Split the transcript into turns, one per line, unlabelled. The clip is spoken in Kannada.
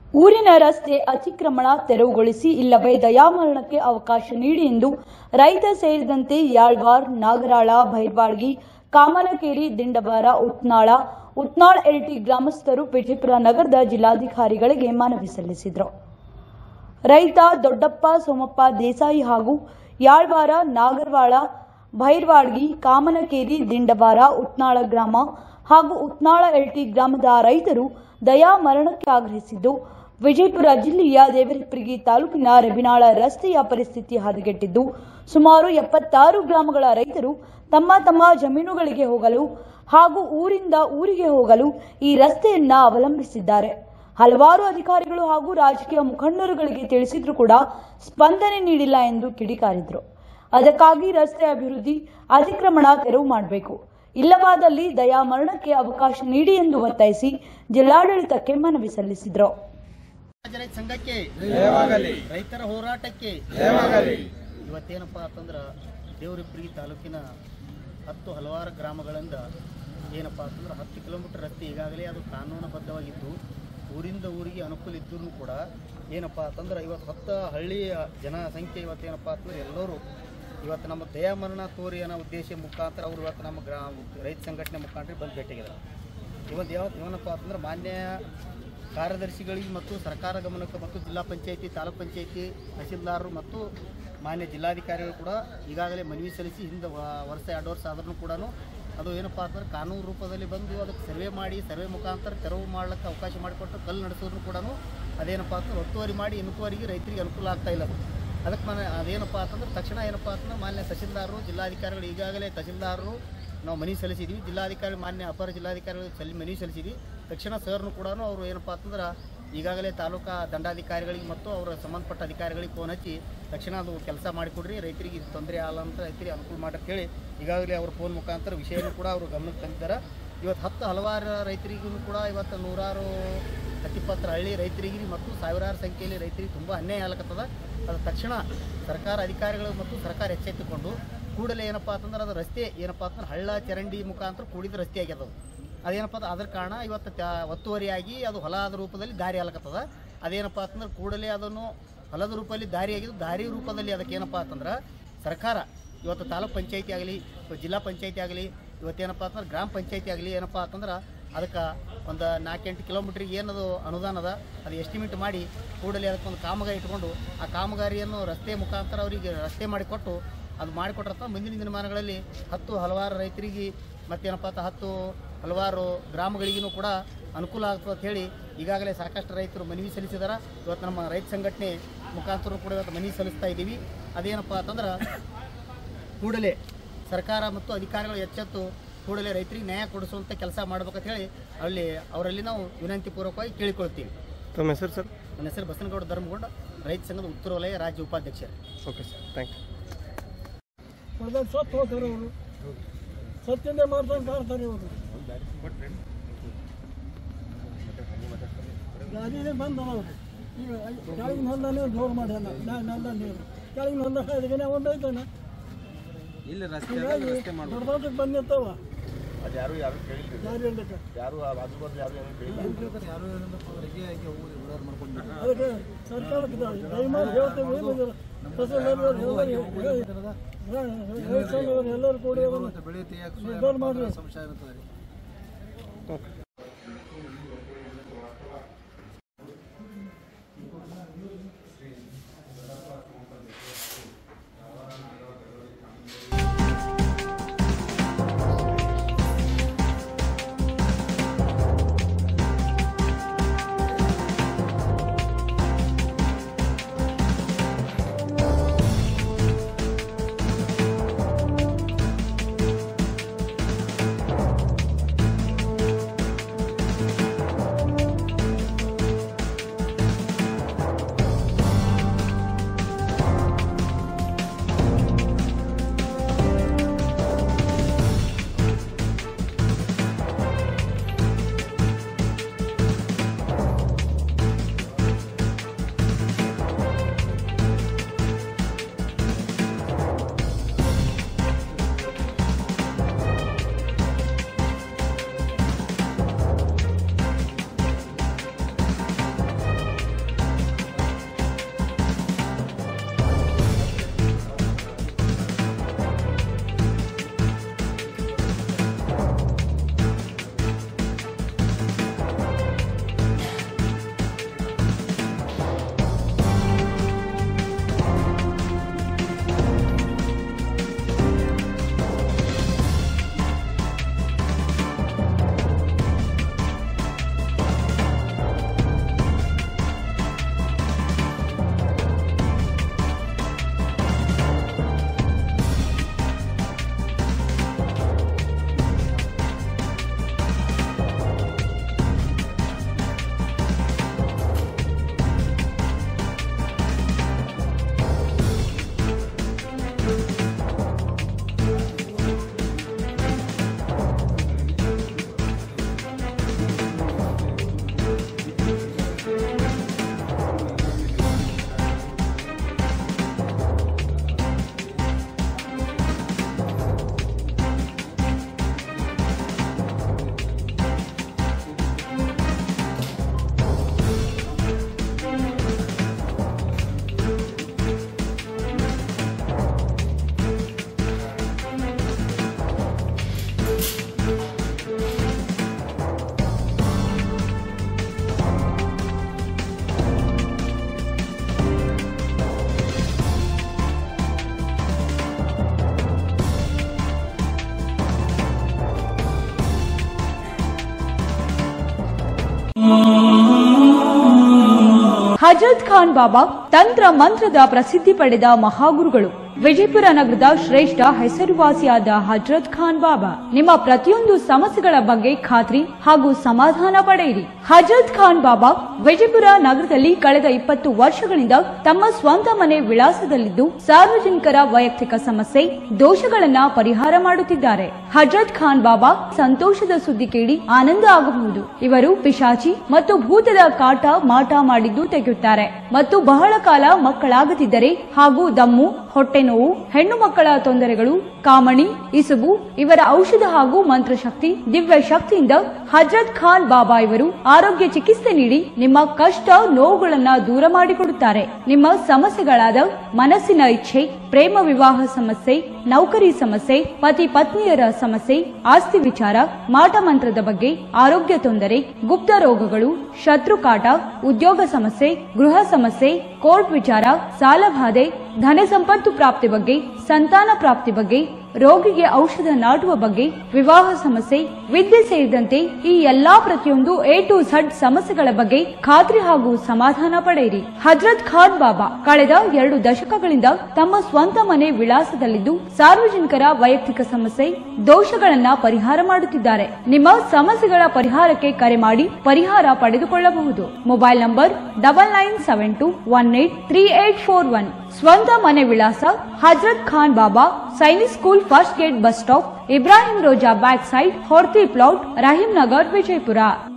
ಊರಿನ ರಸ್ತೆ ಅತಿಕ್ರಮಣ ತೆರವುಗೊಳಿಸಿ ಇಲ್ಲವೇ ದಯಾಮರಣಕ್ಕೆ ಅವಕಾಶ ನೀಡಿ ಎಂದು ರೈತ ಸೇರಿದಂತೆ ಯಾಳ್ವಾರ್ ನಾಗರಾಳ ಭೈರ್ವಾಡ್ಗಿ ಕಾಮನಕೇರಿ ದಿಂಡಬಾರ ಉತ್ನಾಳ ಉತ್ನಾಳ್ ಎಲ್ಟಿ ಗ್ರಾಮಸ್ಥರು ವಿಜಯಪುರ ನಗರದ ಜಿಲ್ಲಾಧಿಕಾರಿಗಳಿಗೆ ಮನವಿ ಸಲ್ಲಿಸಿದರು ರೈತ ದೊಡ್ಡಪ್ಪ ಸೋಮಪ್ಪ ದೇಸಾಯಿ ಹಾಗೂ ಯಾಳ್ವಾರ ನಾಗರವಾಳ ಭೈರ್ವಾಡ್ಗಿ ಕಾಮನಕೇರಿ ದಿಂಡವಾರ ಉತ್ನಾಳ ಗ್ರಾಮ ಹಾಗೂ ಉತ್ನಾಳ ಎಲ್ಟಿ ಗ್ರಾಮದ ರೈತರು ದಯಾ ಮರಣಕ್ಕೆ ಆಗ್ರಹಿಸಿದ್ದು ವಿಜಯಪುರ ಜಿಲ್ಲೆಯ ದೇವರಹಿಪ್ಪರಗಿ ತಾಲೂಕಿನ ರೆಬಿನಾಳ ರಸ್ತೆಯ ಪರಿಸ್ಥಿತಿ ಹದಗೆಟ್ಟಿದ್ದು ಸುಮಾರು ಎಪ್ಪತ್ತಾರು ಗ್ರಾಮಗಳ ರೈತರು ತಮ್ಮ ತಮ್ಮ ಜಮೀನುಗಳಿಗೆ ಹೋಗಲು ಹಾಗೂ ಊರಿಂದ ಊರಿಗೆ ಹೋಗಲು ಈ ರಸ್ತೆಯನ್ನ ಅವಲಂಬಿಸಿದ್ದಾರೆ ಹಲವಾರು ಅಧಿಕಾರಿಗಳು ಹಾಗೂ ರಾಜಕೀಯ ಮುಖಂಡರುಗಳಿಗೆ ತಿಳಿಸಿದ್ರು ಕೂಡ ಸ್ಪಂದನೆ ನೀಡಿಲ್ಲ ಎಂದು ಕಿಡಿಕಾರಿದ್ರು ಅದಕ್ಕಾಗಿ ರಸ್ತೆ ಅಭಿವೃದ್ಧಿ ಅತಿಕ್ರಮಣ ತೆರವು ಮಾಡಬೇಕು ಇಲ್ಲವಾದಲ್ಲಿ ದಯಾ ಮರಣಕ್ಕೆ ಅವಕಾಶ ನೀಡಿ ಎಂದು ಒತ್ತಾಯಿಸಿ ಜಿಲ್ಲಾಡಳಿತಕ್ಕೆ ಮನವಿ ಸಲ್ಲಿಸಿದ್ರು
ರಾಜ್ಯ ರೈತ ಸಂಘಕ್ಕೆ ರೈತರ ಹೋರಾಟಕ್ಕೆ ಇವತ್ತೇನಪ್ಪ ಅಂತಂದ್ರೆ ದೇವರಿಪ್ಪರಿಗೆ ತಾಲೂಕಿನ ಹತ್ತು ಹಲವಾರು ಗ್ರಾಮಗಳಿಂದ ಏನಪ್ಪ ಅಂತಂದ್ರೆ ಹತ್ತು ಕಿಲೋಮೀಟರ್ ರಸ್ತೆ ಈಗಾಗಲೇ ಅದು ಕಾನೂನುಬದ್ಧವಾಗಿದ್ದು ಊರಿಂದ ಊರಿಗೆ ಅನುಕೂಲ ಇದ್ದರೂ ಕೂಡ ಏನಪ್ಪ ಅಂತಂದ್ರೆ ಇವತ್ತು ಹತ್ತು ಹಳ್ಳಿಯ ಜನಸಂಖ್ಯೆ ಇವತ್ತೇನಪ್ಪ ಅಂತಂದ್ರೆ ಎಲ್ಲರೂ ಇವತ್ತು ನಮ್ಮ ದಯಾಮರಣ ತೋರಿ ಅನ್ನೋ ಉದ್ದೇಶ ಮುಖಾಂತರ ಅವರು ಇವತ್ತು ನಮ್ಮ ಗ್ರಾಮ ರೈತ ಸಂಘಟನೆ ಮುಖಾಂತರ ಬಂದು ಭೇಟಿಯಾಗಿದ್ದಾರೆ ಇವತ್ತು ಯಾವ ಏನಪ್ಪ ಅಂತಂದ್ರೆ ಮಾನ್ಯ ಕಾರ್ಯದರ್ಶಿಗಳಿಗೆ ಮತ್ತು ಸರ್ಕಾರ ಗಮನಕ್ಕೆ ಮತ್ತು ಜಿಲ್ಲಾ ಪಂಚಾಯತಿ ತಾಲೂಕ್ ಪಂಚಾಯತಿ ತಹಸೀಲ್ದಾರರು ಮತ್ತು ಮಾನ್ಯ ಜಿಲ್ಲಾಧಿಕಾರಿಗಳು ಕೂಡ ಈಗಾಗಲೇ ಮನವಿ ಸಲ್ಲಿಸಿ ಹಿಂದೆ ವ- ವರ್ಷ ಎರಡು ವರ್ಷ ಆದ್ರೂ ಕೂಡ ಅದು ಏನಪ್ಪ ಅಂತಂದ್ರೆ ಕಾನೂನು ರೂಪದಲ್ಲಿ ಬಂದು ಅದಕ್ಕೆ ಸರ್ವೆ ಮಾಡಿ ಸರ್ವೆ ಮುಖಾಂತರ ತೆರವು ಮಾಡ್ಲಿಕ್ಕೆ ಅವಕಾಶ ಮಾಡಿಕೊಟ್ಟು ಕಲ್ಲು ನಡೆಸೋದ್ರು ಕೂಡ ಅದೇನಪ್ಪ ಅಂತಂದ್ರೆ ಒತ್ತುವರಿ ಮಾಡಿ ಇನ್ನುವರೆಗೆ ರೈತರಿಗೆ ಅನುಕೂಲ ಆಗ್ತಾ ಇಲ್ಲ ಅದು ಅದಕ್ಕೆ ಮನೆ ಅದೇನಪ್ಪ ಅಂತಂದ್ರೆ ತಕ್ಷಣ ಏನಪ್ಪ ಅಂತಂದ್ರೆ ಮಾನ್ಯ ತಹಸೀಲ್ದಾರರು ಜಿಲ್ಲಾಧಿಕಾರಿಗಳು ಈಗಾಗಲೇ ತಹಸೀಲ್ದಾರರು ನಾವು ಮನವಿ ಸಲ್ಲಿಸಿದ್ವಿ ಜಿಲ್ಲಾಧಿಕಾರಿ ಮಾನ್ಯ ಅಪರ ಜಿಲ್ಲಾಧಿಕಾರಿಗಳು ಸಲ್ಲಿ ಮನವಿ ಸಲ್ಲಿಸಿದ್ವಿ ತಕ್ಷಣ ಸರ್ನು ಕೂಡ ಅವರು ಏನಪ್ಪ ಅಂತಂದ್ರೆ ಈಗಾಗಲೇ ತಾಲೂಕಾ ದಂಡಾಧಿಕಾರಿಗಳಿಗೆ ಮತ್ತು ಅವರ ಸಂಬಂಧಪಟ್ಟ ಅಧಿಕಾರಿಗಳಿಗೆ ಫೋನ್ ಹಚ್ಚಿ ತಕ್ಷಣ ಅದು ಕೆಲಸ ಮಾಡಿಕೊಡ್ರಿ ರೈತರಿಗೆ ಇದು ತೊಂದರೆ ಆಗಲ್ಲ ಅಂತ ರೈತರಿಗೆ ಅನುಕೂಲ ಮಾಡಿ ಅಂತ ಹೇಳಿ ಈಗಾಗಲೇ ಅವ್ರ ಫೋನ್ ಮುಖಾಂತರ ವಿಷಯನೂ ಕೂಡ ಅವರು ಗಮನಕ್ಕೆ ತಂದಿದ್ದಾರೆ ಇವತ್ತು ಹತ್ತು ಹಲವಾರು ರೈತರಿಗೂ ಕೂಡ ಇವತ್ತು ನೂರಾರು ಹತ್ತಿಪ್ಪತ್ತರ ಹಳ್ಳಿ ರೈತರಿಗೆ ಮತ್ತು ಸಾವಿರಾರು ಸಂಖ್ಯೆಯಲ್ಲಿ ರೈತರಿಗೆ ತುಂಬ ಅನ್ಯಾಯ ಆಗ್ಲತ್ತದ ಅದು ತಕ್ಷಣ ಸರ್ಕಾರ ಅಧಿಕಾರಿಗಳು ಮತ್ತು ಸರ್ಕಾರ ಎಚ್ಚೆತ್ತುಕೊಂಡು ಕೂಡಲೇ ಏನಪ್ಪ ಅಂತಂದ್ರೆ ಅದು ರಸ್ತೆ ಏನಪ್ಪ ಅಂತಂದ್ರೆ ಹಳ್ಳ ಚರಂಡಿ ಮುಖಾಂತರ ಕೂಡಿದ ರಸ್ತೆ ಆಗ್ಯದ ಅದು ಅದೇನಪ್ಪ ಅಂದ್ರೆ ಅದ್ರ ಕಾರಣ ಇವತ್ತು ತ್ಯಾ- ಒತ್ತುವರಿಯಾಗಿ ಅದು ಹೊಲದ ರೂಪದಲ್ಲಿ ದಾರಿ ಆಗ್ಲತ್ತದ ಅದೇನಪ್ಪ ಅಂತಂದ್ರೆ ಕೂಡಲೇ ಅದನ್ನು ಹೊಲದ ರೂಪದಲ್ಲಿ ದಾರಿ ಆಗಿದ್ದು ದಾರಿ ರೂಪದಲ್ಲಿ ಅದಕ್ಕೆ ಏನಪ್ಪ ಅಂತಂದ್ರೆ ಸರ್ಕಾರ ಇವತ್ತು ತಾಲೂಕ್ ಪಂಚಾಯತಿ ಆಗಲಿ ಜಿಲ್ಲಾ ಪಂಚಾಯತಿ ಆಗಲಿ ಇವತ್ತೇನಪ್ಪ ಅಂತಂದ್ರೆ ಗ್ರಾಮ ಪಂಚಾಯತಿ ಆಗಲಿ ಏನಪ್ಪ ಅಂತಂದ್ರೆ ಅದಕ್ಕೆ ಒಂದು ನಾಲ್ಕೆಂಟು ಕಿಲೋಮೀಟ್ರಿಗೆ ಏನದು ಅನುದಾನ ಅದ ಅದು ಎಸ್ಟಿಮೇಟ್ ಮಾಡಿ ಕೂಡಲೇ ಅದಕ್ಕೊಂದು ಕಾಮಗಾರಿ ಇಟ್ಕೊಂಡು ಆ ಕಾಮಗಾರಿಯನ್ನು ರಸ್ತೆ ಮುಖಾಂತರ ಅವರಿಗೆ ರಸ್ತೆ ಮಾಡಿಕೊಟ್ಟು ಅದು ಮಾಡಿಕೊಟ್ರತ್ತ ಮುಂದಿನ ದಿನಮಾನಗಳಲ್ಲಿ ಹತ್ತು ಹಲವಾರು ರೈತರಿಗೆ ಮತ್ತೇನಪ್ಪ ಅಂತ ಹತ್ತು ಹಲವಾರು ಗ್ರಾಮಗಳಿಗೂ ಕೂಡ ಅನುಕೂಲ ಆಗ್ತದೆ ಅಂತ ಹೇಳಿ ಈಗಾಗಲೇ ಸಾಕಷ್ಟು ರೈತರು ಮನವಿ ಸಲ್ಲಿಸಿದಾರೆ ಇವತ್ತು ನಮ್ಮ ರೈತ ಸಂಘಟನೆ ಮುಖಾಂತರ ಕೂಡ ಇವತ್ತು ಮನವಿ ಸಲ್ಲಿಸ್ತಾ ಇದ್ದೀವಿ ಅದೇನಪ್ಪ ಅಂತಂದ್ರೆ ಕೂಡಲೇ ಸರ್ಕಾರ ಮತ್ತು ಅಧಿಕಾರಿಗಳು ಎಚ್ಚೆತ್ತು ಕೂಡಲೇ ರೈತರಿಗೆ ನ್ಯಾಯ ಕೊಡಿಸುವಂಥ ಕೆಲಸ ಮಾಡ್ಬೇಕಂತ ಹೇಳಿ ಅಲ್ಲಿ ಅವರಲ್ಲಿ ನಾವು ವಿನಂತಿ ಪೂರ್ವಕವಾಗಿ ಕೇಳಿಕೊಳ್ತೀವಿ
ತಮ್ಮ ಹೆಸರು ಸರ್
ನನ್ನ ಹೆಸರು ಬಸನಗೌಡ ಧರ್ಮಗೌಡ ರೈತ ಸಂಘದ ಉತ್ತರ ವಲಯ ರಾಜ್ಯ ಉಪಾಧ್ಯಕ್ಷರು
ಓಕೆ ಸರ್ ಥ್ಯಾಂಕ್ ಯು
ಹೊಡೆದಾಗ ಸತ್ತು ಹೋಗ್ತಾರೆ ಅವರು ಸತ್ತಿಂದ ಮಾಡ್ತಾರೆ ಕಾಡ್ತಾರೆ ಇವರು ಗಾಡಿನೇ ಬಂದ ಅವರು ಈಗ ಕೆಳಗಿನ ಹೊಲನೇ ಜೋರು ಮಾಡ್ಯಾನ ಮ್ಯಾಲ ನೀರು ಕೆಳಗಿನ ಹೊಲ ಅದಕ್ಕೆ ಒಂದು ಐತಾನ
ಇಲ್ಲಿ ರಸ್ತೆ
ಹೀಗಾಗಿ ದೊಡ್ಡದಕ್ಕೆ ಬಂದಿರ್ತಾವ
ಅದು ಯಾರು ಯಾರು ಕೇಳಿಲ್ಲ
ದಾರಿ ಇರ್ಲಿಕ್ಕೆ
ಯಾರು ಆಜು ಬಾಜು ಯಾರು ಯಾರು ಕೇಳಿಲ್ಲ
ಯಾರು ಅವರಿಗೆ ಉಳ್ಳಾರ ಮಾಡ್ಕೊಂಡು
ಅದಕ್ಕೆ ಸರ್ಕಾರಕ್ಕೆ ದಯಮಾಡಿ ಹೇಳ್ತೇವೆ ಏನು ಎಲ್ಲರೂ ಕೂಡಿ ಅದನ್ನು
ಬೆಳೆ ತೆಗಿಯಕ್ಕೆ
ನಿರ್ಧಾರ ಮಾಡ್ರಿ
ಸಮಸ್ಯೆ ಇರ್ತದೆ ರೀ
ಓಕೆ
ಹಜರತ್ ಖಾನ್ ಬಾಬಾ ತಂತ್ರ ಮಂತ್ರದ ಪ್ರಸಿದ್ಧಿ ಪಡೆದ ಮಹಾಗುರುಗಳು ವಿಜಯಪುರ ನಗರದ ಶ್ರೇಷ್ಠ ಹೆಸರುವಾಸಿಯಾದ ಹಜರತ್ ಖಾನ್ ಬಾಬಾ ನಿಮ್ಮ ಪ್ರತಿಯೊಂದು ಸಮಸ್ಯೆಗಳ ಬಗ್ಗೆ ಖಾತ್ರಿ ಹಾಗೂ ಸಮಾಧಾನ ಪಡೆಯಿರಿ ಹಜರತ್ ಖಾನ್ ಬಾಬಾ ವಿಜಯಪುರ ನಗರದಲ್ಲಿ ಕಳೆದ ಇಪ್ಪತ್ತು ವರ್ಷಗಳಿಂದ ತಮ್ಮ ಸ್ವಂತ ಮನೆ ವಿಳಾಸದಲ್ಲಿದ್ದು ಸಾರ್ವಜನಿಕರ ವೈಯಕ್ತಿಕ ಸಮಸ್ಯೆ ದೋಷಗಳನ್ನ ಪರಿಹಾರ ಮಾಡುತ್ತಿದ್ದಾರೆ ಹಜರತ್ ಖಾನ್ ಬಾಬಾ ಸಂತೋಷದ ಸುದ್ದಿ ಕೇಳಿ ಆನಂದ ಆಗಬಹುದು ಇವರು ಪಿಶಾಚಿ ಮತ್ತು ಭೂತದ ಕಾಟ ಮಾಟ ಮಾಡಿದ್ದು ತೆಗೆಯುತ್ತಾರೆ ಮತ್ತು ಬಹಳ ಕಾಲ ಮಕ್ಕಳಾಗದಿದ್ದರೆ ಹಾಗೂ ದಮ್ಮು ಹೊಟ್ಟೆ ನೋವು ಹೆಣ್ಣು ಮಕ್ಕಳ ತೊಂದರೆಗಳು ಕಾಮಣಿ ಇಸುಬು ಇವರ ಔಷಧ ಹಾಗೂ ಮಂತ್ರಶಕ್ತಿ ದಿವ್ಯ ಶಕ್ತಿಯಿಂದ ಹಜರತ್ ಖಾನ್ ಬಾಬಾ ಇವರು ಆರೋಗ್ಯ ಚಿಕಿತ್ಸೆ ನೀಡಿ ನಿಮ್ಮ ಕಷ್ಟ ನೋವುಗಳನ್ನ ದೂರ ಮಾಡಿಕೊಡುತ್ತಾರೆ ನಿಮ್ಮ ಸಮಸ್ಯೆಗಳಾದ ಮನಸ್ಸಿನ ಇಚ್ಛೆ ಪ್ರೇಮ ವಿವಾಹ ಸಮಸ್ಯೆ ನೌಕರಿ ಸಮಸ್ಯೆ ಪತಿ ಪತ್ನಿಯರ ಸಮಸ್ಯೆ ಆಸ್ತಿ ವಿಚಾರ ಮಾಟ ಮಂತ್ರದ ಬಗ್ಗೆ ಆರೋಗ್ಯ ತೊಂದರೆ ಗುಪ್ತ ರೋಗಗಳು ಶತ್ರುಕಾಟ ಉದ್ಯೋಗ ಸಮಸ್ಯೆ ಗೃಹ ಸಮಸ್ಯೆ ಕೋರ್ಟ್ ವಿಚಾರ ಸಾಲಬಾಧೆ ಧನ ಸಂಪತ್ತು ಪ್ರಾಪ್ತಿ ಬಗ್ಗೆ ಸಂತಾನ ಪ್ರಾಪ್ತಿ ಬಗ್ಗೆ ರೋಗಿಗೆ ಔಷಧ ನಾಟುವ ಬಗ್ಗೆ ವಿವಾಹ ಸಮಸ್ಯೆ ವಿದ್ಯೆ ಸೇರಿದಂತೆ ಈ ಎಲ್ಲಾ ಪ್ರತಿಯೊಂದು ಎ ಟು ಝಡ್ ಸಮಸ್ಯೆಗಳ ಬಗ್ಗೆ ಖಾತ್ರಿ ಹಾಗೂ ಸಮಾಧಾನ ಪಡೆಯಿರಿ ಹಜರತ್ ಖಾನ್ ಬಾಬಾ ಕಳೆದ ಎರಡು ದಶಕಗಳಿಂದ ತಮ್ಮ ಸ್ವಂತ ಮನೆ ವಿಳಾಸದಲ್ಲಿದ್ದು ಸಾರ್ವಜನಿಕರ ವೈಯಕ್ತಿಕ ಸಮಸ್ಯೆ ದೋಷಗಳನ್ನ ಪರಿಹಾರ ಮಾಡುತ್ತಿದ್ದಾರೆ ನಿಮ್ಮ ಸಮಸ್ಯೆಗಳ ಪರಿಹಾರಕ್ಕೆ ಕರೆ ಮಾಡಿ ಪರಿಹಾರ ಪಡೆದುಕೊಳ್ಳಬಹುದು mobile number double nine seven two one eight three eight four one ಸ್ವಂತ ಮನೆ ವಿಳಾಸ Hazrat Khan Baba Sainik school first gate bus stop Ibrahim Roza back side Horti plot Rahim Nagar Vijayapura